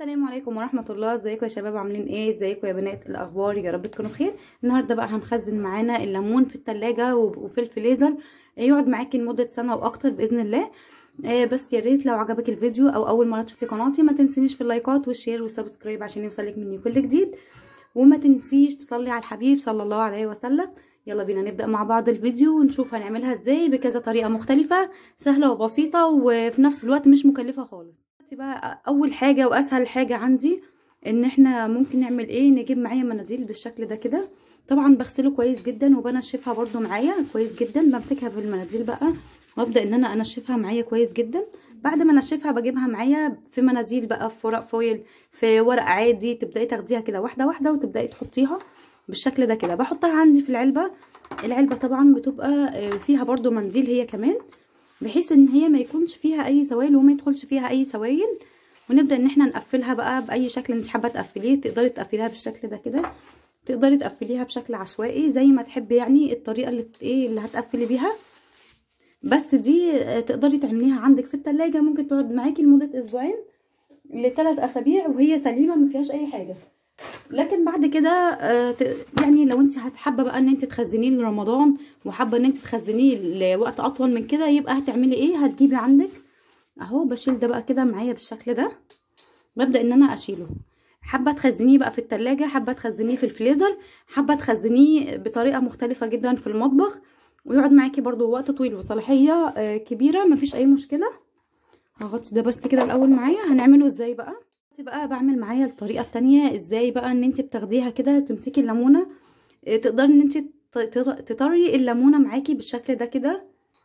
السلام عليكم ورحمة الله ازيكم يا شباب عاملين ايه ازيكم يا بنات الاخبار يا رب تكونوا بخير النهاردة بقى هنخزن معانا الليمون في التلاجة وفي الفريزر يقعد معاكي لمدة سنة واكتر باذن الله آه بس يا ريت لو عجبك الفيديو او اول مرة تشوفي قناتي ما تنسينيش في اللايكات والشير والسبسكرايب عشان يوصلك مني كل جديد وما تنسيش تصلي على الحبيب صلى الله عليه وسلم يلا بينا نبدأ مع بعض الفيديو ونشوف هنعملها ازاي بكذا طريقة مختلفة سهلة وبسيطة وفي نفس الوقت مش مكلفة خالص بقى اول حاجة واسهل حاجة عندي ان احنا ممكن نعمل ايه نجيب معايا مناديل بالشكل ده كده طبعا بغسله كويس جدا وبنشفها برده معايا كويس جدا بمسكها في المناديل بقى وابدا ان انا انشفها معايا كويس جدا بعد ما انشفها بجيبها معايا في مناديل بقى في ورق فويل في ورق عادي تبداي تاخديها كده واحده واحده وتبداي تحطيها بالشكل ده كده بحطها عندي في العلبه العلبه طبعا بتبقى فيها برده منديل هي كمان بحيث ان هي ما يكونش فيها اي سوائل وما يدخلش فيها اي سوائل ونبدا ان احنا نقفلها بقى باي شكل انت حابه تقفليه تقدري تقفليها بالشكل ده كده تقدري تقفليها بشكل عشوائي زي ما تحبي يعني الطريقه اللي ايه اللي هتقفلي بيها بس دي تقدري تعمليها عندك في التلاجة ممكن تقعد معاكي لمده اسبوعين لثلاث اسابيع وهي سليمه ما فيهاش اي حاجه لكن بعد كده يعني لو انت حابه بقى ان انت تخزنيه لرمضان وحابه ان انت تخزنيه لوقت اطول من كده يبقى هتعملي ايه هتجيبي عندك اهو بشيل ده بقى كده معايا بالشكل ده ببدا ان انا اشيله حابه تخزنيه بقى في التلاجة حابه تخزنيه في الفريزر حابه تخزنيه بطريقه مختلفه جدا في المطبخ ويقعد معاكي برضو وقت طويل وصلاحيه كبيره مفيش اي مشكله هغطي ده بس كده الاول معايا هنعمله ازاي بقى بقى بعمل معايا الطريقه التانية ازاي بقى ان انت بتاخديها كده تمسكي الليمونه تقدري ان انت تطري الليمونه معاكي بالشكل ده كده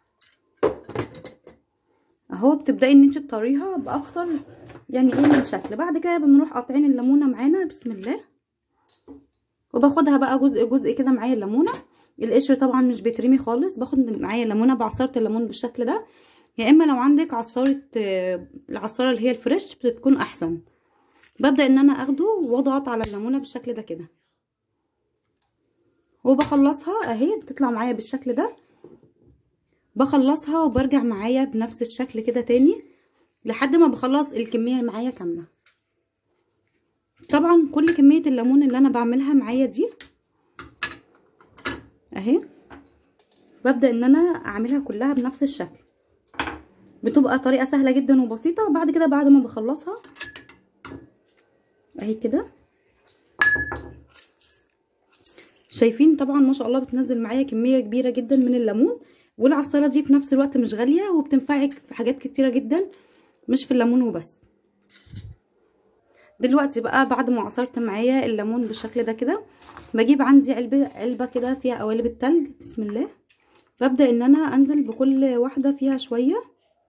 اهو بتبداي ان انت تطريها باكتر يعني ايه من شكل بعد كده بنروح قاطعين الليمونه معانا بسم الله وباخدها بقى جزء جزء كده معايا الليمونه القشر طبعا مش بيترمي خالص باخد معايا الليمونه بعصاره الليمون بالشكل ده يا اما لو عندك عصاره العصاره اللي هي الفريش بتكون احسن ببدا ان انا اخده واضغط على الليمونه بالشكل ده كده وبخلصها اهي بتطلع معايا بالشكل ده بخلصها وبرجع معايا بنفس الشكل كده تاني لحد ما بخلص الكميه معايا كامله طبعا كل كميه الليمون اللي انا بعملها معايا دي اهي ببدا ان انا اعملها كلها بنفس الشكل بتبقى طريقه سهله جدا وبسيطه بعد كده بعد ما بخلصها اهي كده شايفين طبعا ما شاء الله بتنزل معايا كميه كبيره جدا من الليمون والعصاره دي في نفس الوقت مش غاليه وبتنفعك في حاجات كتيره جدا مش في الليمون وبس دلوقتي بقى بعد ما عصرت معايا الليمون بالشكل ده كده بجيب عندي علبه علبه كده فيها قوالب التلج بسم الله ببدا ان انا انزل بكل واحده فيها شويه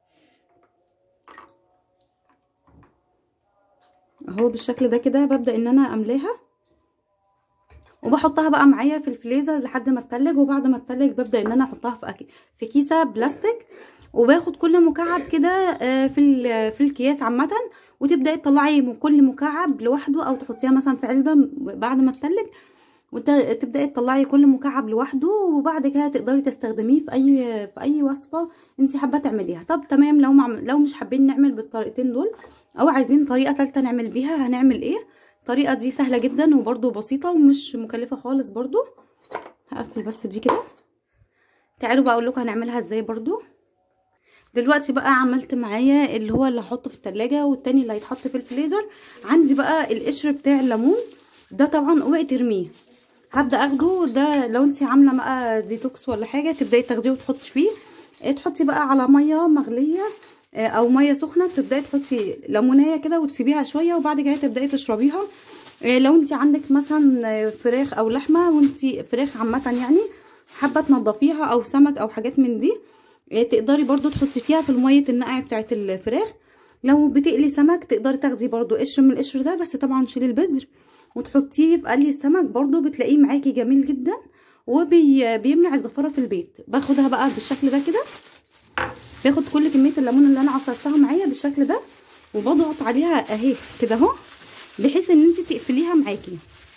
اهو بالشكل ده كده ببدا ان انا املاها وبحطها بقى معايا في الفريزر لحد ما تتلج وبعد ما تتلج ببدا ان انا احطها في أكي في كيسه بلاستيك وباخد كل مكعب كده في في الكياس عامه وتبداي تطلعي من كل مكعب لوحده او تحطيها مثلا في علبه بعد ما تتلج وتبداي تطلعي كل مكعب لوحده وبعد كده تقدري تستخدميه في اي في اي وصفه انت حابه تعمليها طب تمام لو معم... لو مش حابين نعمل بالطريقتين دول او عايزين طريقه ثالثه نعمل بيها هنعمل ايه الطريقه دي سهله جدا وبرده بسيطه ومش مكلفه خالص برده هقفل بس دي كده تعالوا بقى اقول لكم هنعملها ازاي برده دلوقتي بقى عملت معايا اللي هو اللي هحطه في التلاجة والتاني اللي هيتحط في الفريزر عندي بقى القشر بتاع الليمون ده طبعا اوعي ترميه هبدا اخده ده لو انت عامله بقى ديتوكس ولا حاجه تبداي تاخديه وتحطي فيه تحطي بقى على ميه مغليه او ميه سخنه تبداي تحطي ليمونيه كده وتسيبيها شويه وبعد كده تبداي تشربيها لو انت عندك مثلا فراخ او لحمه وانت فراخ عامه يعني حابه تنضفيها او سمك او حاجات من دي تقدري برضو تحطي فيها في الميه النقع بتاعه الفراخ لو بتقلي سمك تقدري تاخدي برضو قشر من القشر ده بس طبعا شيلي البذر وتحطيه في قلي السمك برضو بتلاقيه معاكي جميل جدا وبيمنع الزفاره في البيت باخدها بقى بالشكل ده كده باخد كل كميه الليمون اللي انا عصرتها معايا بالشكل ده وبضغط عليها اهي كده اهو بحيث ان انت تقفليها معاكي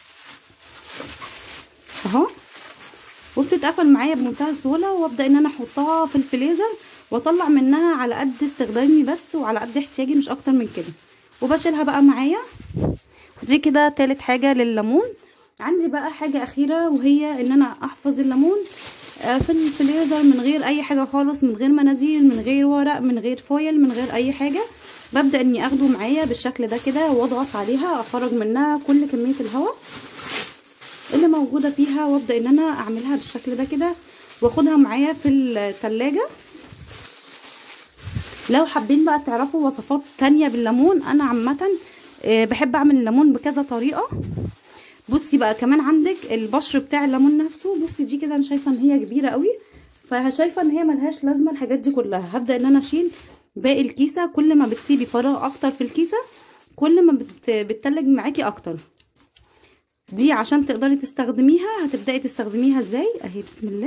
اهو وبتتقفل معايا بمنتهى السهوله وابدا ان انا احطها في الفريزر واطلع منها على قد استخدامي بس وعلى قد احتياجي مش اكتر من كده وبشيلها بقى معايا دي كده تالت حاجه لليمون عندي بقى حاجه اخيره وهي ان انا احفظ الليمون في الفريزر من غير اي حاجه خالص من غير مناديل من غير ورق من غير فويل من غير اي حاجه ببدا اني اخده معايا بالشكل ده كده واضغط عليها اخرج منها كل كميه الهواء اللي موجوده فيها وابدا ان انا اعملها بالشكل ده كده واخدها معايا في التلاجة لو حابين بقى تعرفوا وصفات تانية بالليمون انا عامه بحب اعمل الليمون بكذا طريقه بصي بقى كمان عندك البشر بتاع الليمون نفسه بصي دي كده انا شايفه ان هي كبيره قوي فشايفه ان هي ملهاش لازمه الحاجات دي كلها هبدا ان انا اشيل باقي الكيسه كل ما بتسيبي فراغ اكتر في الكيسه كل ما بت... بتتلج معاكي اكتر دي عشان تقدري تستخدميها هتبداي تستخدميها ازاي اهي بسم الله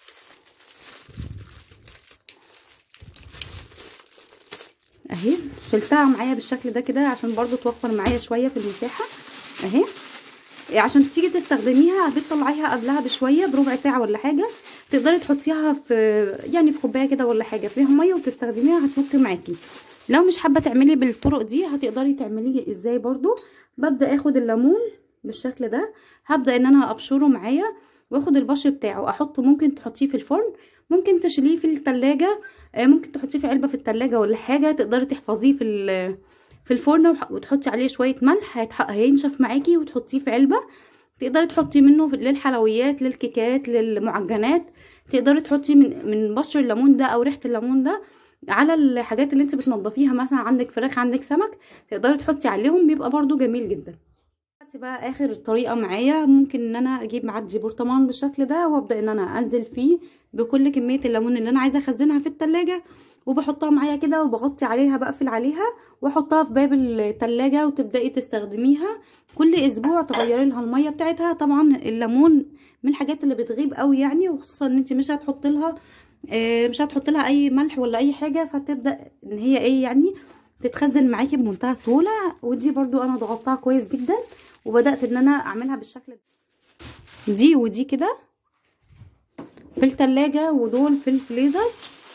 اهي شلتها معايا بالشكل ده كده عشان برضو توفر معايا شويه في المساحه اهي عشان تيجي تستخدميها بتطلعيها قبلها بشويه بربع ساعه ولا حاجه تقدري تحطيها في يعني في كوبايه كده ولا حاجه فيها ميه وتستخدميها هتفك معاكي لو مش حابه تعملي بالطرق دي هتقدري تعمليه ازاي برضو ببدا اخد الليمون بالشكل ده هبدا ان انا ابشره معايا واخد البشر بتاعه احطه ممكن تحطيه في الفرن ممكن تشيليه في التلاجة ممكن تحطيه في علبه في التلاجة ولا حاجه تقدري تحفظيه في في الفرن وتحطي عليه شويه ملح هينشف معاكي وتحطيه في علبه تقدري تحطي منه للحلويات للكيكات للمعجنات تقدري تحطي من من بشر الليمون ده او ريحه الليمون ده على الحاجات اللي انت بتنضفيها مثلا عندك فراخ عندك سمك تقدري تحطي عليهم بيبقى برضو جميل جدا بقى اخر طريقه معايا ممكن ان انا اجيب معدي برطمان بالشكل ده وابدا ان انا انزل فيه بكل كميه الليمون اللي انا عايزه اخزنها في التلاجة وبحطها معايا كده وبغطي عليها بقفل عليها واحطها في باب التلاجة وتبداي تستخدميها كل اسبوع تغيري لها الميه بتاعتها طبعا الليمون من الحاجات اللي بتغيب قوي يعني وخصوصا ان انت مش هتحط لها مش هتحط لها اي ملح ولا اي حاجه فتبدا ان هي ايه يعني تتخزن معاكي بمنتهى السهوله ودي برضو انا ضغطتها كويس جدا وبدات ان انا اعملها بالشكل ده دي ودي كده في التلاجة ودول في الفريزر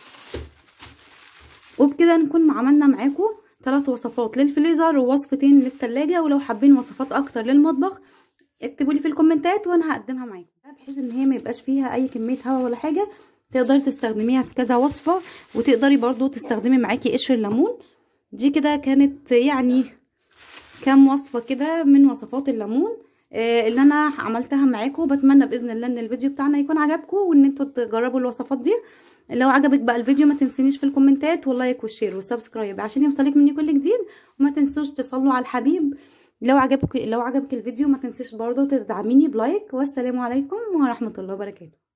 وبكده نكون عملنا معاكم ثلاث وصفات للفريزر ووصفتين للتلاجة ولو حابين وصفات اكتر للمطبخ اكتبوا لي في الكومنتات وانا هقدمها معاكم بحيث ان هي ما يبقاش فيها اي كميه هواء ولا حاجه تقدري تستخدميها في كذا وصفه وتقدري برضو تستخدمي معاكي قشر الليمون دي كده كانت يعني كام وصفه كده من وصفات الليمون آه اللي انا عملتها معاكم بتمنى باذن الله ان الفيديو بتاعنا يكون عجبكم وان انتوا تجربوا الوصفات دي لو عجبك بقى الفيديو ما تنسينيش في الكومنتات واللايك والشير والسبسكرايب عشان يوصلك مني كل جديد وما تنسوش تصلوا على الحبيب لو عجبك لو عجبك الفيديو ما تنسيش برضو تدعميني بلايك والسلام عليكم ورحمه الله وبركاته